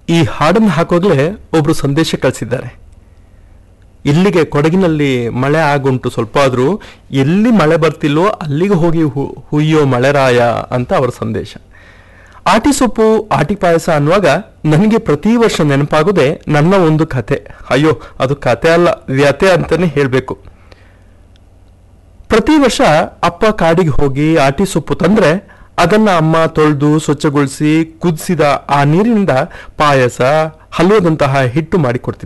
ಈ ಹಾಡನ್ನು ಹಾಕೋಗ್ಲೇ ಒಬ್ರು ಸಂದೇಶ ಕಳಿಸಿದ್ದಾರೆ ಇಲ್ಲಿಗೆ ಕೊಡಗಿನಲ್ಲಿ ಮಳೆ ಆಗುಂಟು ಸ್ವಲ್ಪ ಆದ್ರೂ ಎಲ್ಲಿ ಮಳೆ ಬರ್ತಿಲ್ವೋ ಅಲ್ಲಿಗೆ ಹೋಗಿ ಹು- ಹುಯ್ಯೋ ಮಳೆರಾಯ ಅಂತ ಅವರ ಸಂದೇಶ ಆಟಿ ಸೊಪ್ಪು ಆಟಿ ಪಾಯಸ ಅನ್ನುವಾಗ ನನಗೆ ಪ್ರತಿ ವರ್ಷ ನೆನಪಾಗೋದೆ ನನ್ನ ಒಂದು ಕತೆ ಅಯ್ಯೋ ಅದು ಕತೆ ಅಲ್ಲ ವ್ಯತೆ ಅಂತಾನೆ ಹೇಳ್ಬೇಕು ಪ್ರತಿ ವರ್ಷ ಅಪ್ಪ ಕಾಡಿಗೆ ಹೋಗಿ ಆಟಿ ಸೊಪ್ಪು ತಂದ್ರೆ ಅದನ್ನ ಅಮ್ಮ ತೊಳೆದು ಸ್ವಚ್ಛಗೊಳಿಸಿ ಕುದಿಸಿದ ಆ ನೀರಿನಿಂದ ಪಾಯಸ ಹಲ್ವದಂತಹ ಹಿಟ್ಟು ಮಾಡಿಕೊಡ್ತಿದ್ರು